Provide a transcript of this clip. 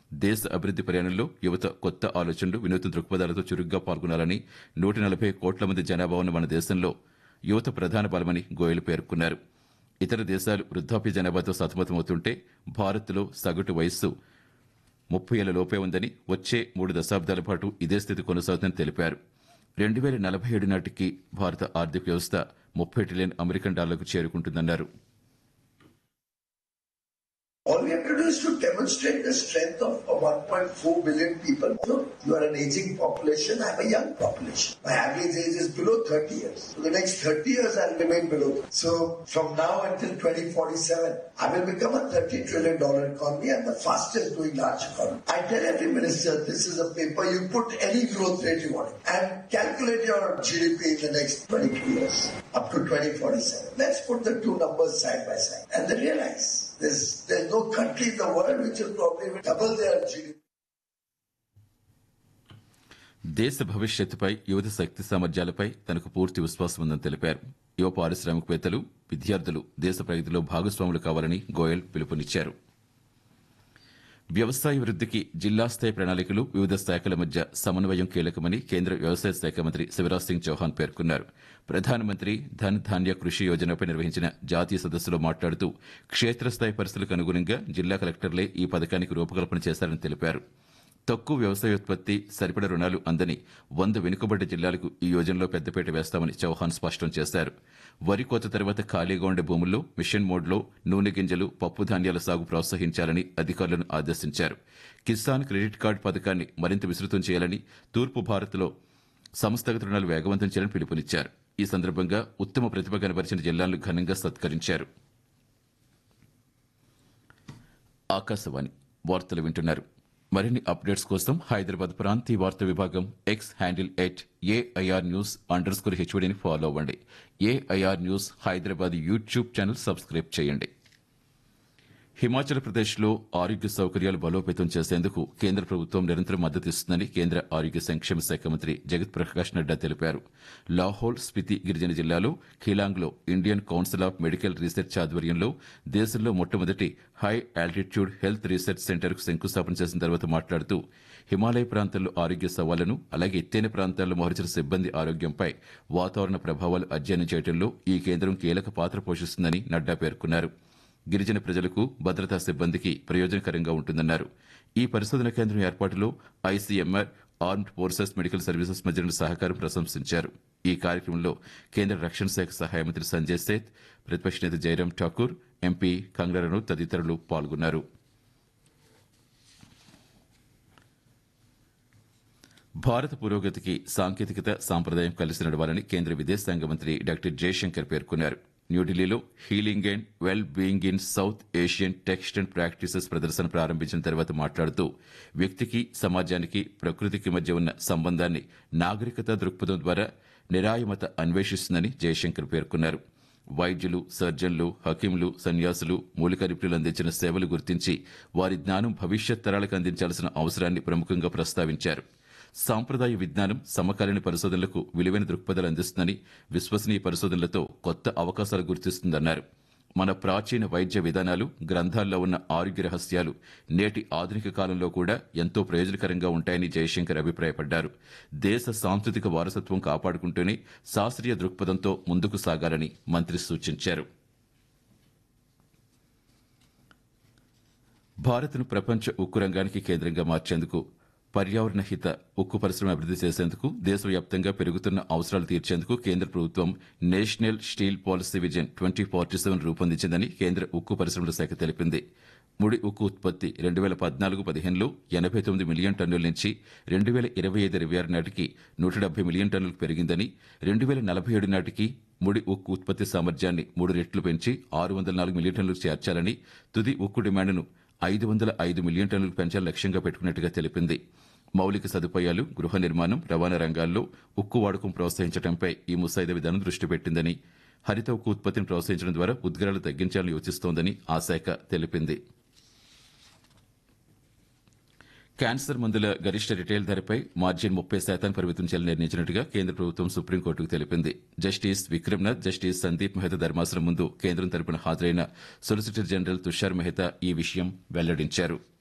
దేశ అభివృద్ది ప్రయాణంలో యువత కొత్త ఆలోచనలు వినూత్న దృక్పథాలతో చురుగ్గా పాల్గొనాలని నూట నలభై కోట్ల మంది జనాభా ఉన్న మన దేశంలో యువత ప్రధాన బలమని గోయల్ పేర్కొన్నారు ఇతర దేశాలు వృద్ధాప్య జనాభాతో సతమతమవుతుంటే భారత్లో సగటు వయస్సు ముప్పై ఏళ్ల లోపే ఉందని వచ్చే మూడు దశాబ్దాల పాటు ఇదే స్థితి కొనసాగుతుందని తెలిపారు రెండు వేల నలభై ఏడు నాటికి భారత ఆర్థిక వ్యవస్థ ముప్పై ట్రిలియన్ అమెరికన్ డాలర్లకు చేరుకుంటుందన్నారు All we have to do is to demonstrate the strength of, of 1.4 billion people. Look, you are an aging population, I'm a young population. My average age is below 30 years. For the next 30 years, I'll remain below. So from now until 2047, I will become a 30 trillion dollar economy and the fastest growing large economy. I tell every minister, this is a paper, you put any growth rate you want and calculate your GDP in the next 22 years up to 2047. Let's put the two numbers side by side and then realize there's, there's no country in the world which will probably double their GDP. దేశ భవిష్యత్తుపై యువత శక్తి సామర్థ్యాలపై తనకు పూర్తి విశ్వాసం ఉందని తెలిపారు యువ పారిశ్రామికవేత్తలు విద్యార్థులు దేశ ప్రగతిలో భాగస్వాములు కావాలని గోయల్ పిలుపునిచ్చారు వ్యవసాయ వృద్ధికి జిల్లా స్థాయి ప్రణాళికలు వివిధ శాఖల మధ్య సమన్వయం కీలకమని కేంద్ర వ్యవసాయ శాఖ మంత్రి శివరాజ్ సింగ్ చౌహాన్ పేర్కొన్నారు ప్రధానమంత్రి ధన్ ధాన్య కృషి యోజనపై నిర్వహించిన జాతీయ సదస్సులో మాట్లాడుతూ క్షేత్రస్థాయి పరిస్థితులకు అనుగుణంగా జిల్లా కలెక్టర్లే ఈ పథకానికి రూపకల్పన చేశారని తెలిపారు తక్కువ వ్యవసాయోత్పత్తి సరిపడ రుణాలు అందని వంద వెనుకబడ్డ జిల్లాలకు ఈ యోజనలో పెద్దపీట వేస్తామని చౌహాన్ స్పష్టం చేశారు వరి కోత తర్వాత ఖాళీగా ఉండే భూముల్లో మిషన్ మోడ్లో నూనె గింజలు పప్పు ధాన్యాల సాగు ప్రోత్సహించాలని అధికారులను ఆదేశించారు కిసాన్ క్రెడిట్ కార్డు పథకాన్ని మరింత విస్తృతం చేయాలని తూర్పు భారత్లో సంస్థాగత రుణాలు వేగవంతం చేయాలని పిలుపునిచ్చారు ఈ సందర్భంగా ఉత్తమ ప్రతిభ కనబరిచిన జిల్లాలను ఘనంగా సత్కరించారు ఆకాశవాణి వార్తలు వింటున్నారు మరిన్ని అప్డేట్స్ కోసం హైదరాబాద్ ప్రాంతీయ వార్తా విభాగం X handle at AIR news under score హెచ్వడిని ఫాలో అవ్వండి AIR news Hyderabad YouTube channel subscribe చేయండి హిమాచల్ ప్రదేశ్లో ఆరోగ్య సౌకర్యాలు బలోపేతం చేసేందుకు కేంద్ర ప్రభుత్వం నిరంతరం మద్దతు ఇస్తుందని కేంద్ర ఆరోగ్య సంక్షేమ శాఖ మంత్రి జగత్ ప్రకాష్ నడ్డా తెలిపారు లాహోల్ స్పితి గిరిజన జిల్లాలో ఖిలాంగ్లో Indian Council of Medical Research ఆధ్వర్యంలో దేశంలో మొట్టమొదటి హై ఆల్టిట్యూడ్ హెల్త్ రీసెర్చ్ సెంటర్కు శంకుస్థాపన చేసిన తర్వాత మాట్లాడుతూ హిమాలయ ప్రాంతాల్లో ఆరోగ్య సవాళ్లను అలాగే ఎత్తైన ప్రాంతాల్లో మోహరించిన సిబ్బంది ఆరోగ్యంపై వాతావరణ ప్రభావాలు అధ్యయనం చేయడంలో ఈ కేంద్రం కీలక పాత్ర పోషిస్తుందని నడ్డా పేర్కొన్నారు గిరిజన ప్రజలకు భద్రతా సిబ్బందికి ప్రయోజనకరంగా ఉంటుందన్నారు ఈ పరిశోధన కేంద్రం ఏర్పాటులో ICMR armed forces medical services మధ్య సహకారం ప్రశంసించారు ఈ కార్యక్రమంలో కేంద్ర రక్షణ శాఖ సహాయ మంత్రి సంజయ్ సేత్ ప్రతిపక్ష నేత జైరాం ఠాకూర్ ఎంపీ కంగరను తదితరులు పాల్గొన్నారు భారత పురోగతికి సాంకేతికత సాంప్రదాయం కలిసి నడవాలని కేంద్ర విదేశాంగ మంత్రి డాక్టర్ జయశంకర్ పేర్కొన్నారు న్యూఢిల్లీలో healing and well being in South Asian text and practices ప్రదర్శన ప్రారంభించిన తర్వాత మాట్లాడుతూ వ్యక్తికి సమాజానికి ప్రకృతికి మధ్య ఉన్న సంబంధాన్ని నాగరికత దృక్పథం ద్వారా నిరాయమత అన్వేషిస్తుందని జయశంకర్ పేర్కొన్నారు వైద్యులు సర్జన్లు హకీంలు సన్యాసులు మూలిక నిపుణులు అందించిన సేవలు గుర్తించి వారి జ్ఞానం భవిష్యత్ తరాలకు అందించాల్సిన అవసరాన్ని ప్రముఖంగా ప్రస్తావించారు సాంప్రదాయ విజ్ఞానం సమకాలీన పరిశోధనలకు విలువైన దృక్పథాలు అందిస్తుందని విశ్వసనీయ పరిశోధనలతో కొత్త అవకాశాలు గుర్తిస్తుందన్నారు మన ప్రాచీన వైద్య విధానాలు గ్రంథాల్లో ఉన్న ఆరోగ్య రహస్యాలు నేటి ఆధునిక కాలంలో కూడా ఎంతో ప్రయోజనకరంగా ఉంటాయని జయశంకర్ అభిప్రాయపడ్డారు దేశ సాంస్కృతిక వారసత్వం కాపాడుకుంటూనే శాస్త్రీయ దృక్పథంతో ముందుకు సాగాలని మంత్రి సూచించారు భారత్ను ప్రపంచ ఉక్కు రంగానికి కేంద్రంగా మార్చేందుకు పర్యావరణ హిత ఉక్కు పరిశ్రమ అభివృద్ది చేసేందుకు దేశవ్యాప్తంగా పెరుగుతున్న అవసరాలు తీర్చేందుకు కేంద్ర ప్రభుత్వం national steel policy vision twenty forty seven రూపొందించిందని కేంద్ర ఉక్కు పరిశ్రమల శాఖ తెలిపింది ముడి ఉక్కు ఉత్పత్తి రెండు వేల పద్నాలుగు పదిహేనులో ఎనభై తొమ్మిది మిలియన్ టన్నుల నుంచి రెండు వేల ఇరవై ఐదు ఇరవై ఆరు నాటికి నూట డెబ్బై మిలియన్ టన్నులకు పెరిగిందని రెండు వేల నలభై ఏడు నాటికి ముడి ఉక్కు ఉత్పత్తి సామర్థ్యాన్ని మూడు రెట్లు పెంచి ఆరు వందల నాలుగు మిలియన్ టన్నులకు చేర్చాలని తుది ఉక్కు డిమాండ్ను ఐదు వందల ఐదు మిలియన్ టన్నులకు పెంచాలని లక్ష్యంగా పెట్టుకున్నట్టుగా తెలిపింది మౌలిక సదుపాయాలు గృహ నిర్మాణం రవాణా రంగాల్లో ఉక్కు వాడకం ప్రోత్సహించడంపై ఈ ముసాయిదా విధానం దృష్టి పెట్టిందని హరిత ఉక్కు ఉత్పత్తిని ప్రోత్సహించడం ద్వారా ఉద్గారాలు తగ్గించాలని యోచిస్తోందని ఆ శాఖ తెలిపింది క్యాన్సర్ మందుల గరిష్ట రిటైల్ ధరపై మార్జిన్ ముప్పై శాతం పరిమితం చేయాలని నిర్ణయించినట్టుగా కేంద్ర ప్రభుత్వం సుప్రీంకోర్టుకు తెలిపింది జస్టిస్ విక్రమ్నాథ్ జస్టిస్ సందీప్ మెహతా ధర్మాసనం ముందు కేంద్రం తరపున హాజరైన సొలిసిటర్ జనరల్ తుషార్ మెహతా ఈ విషయం వెల్లడించారు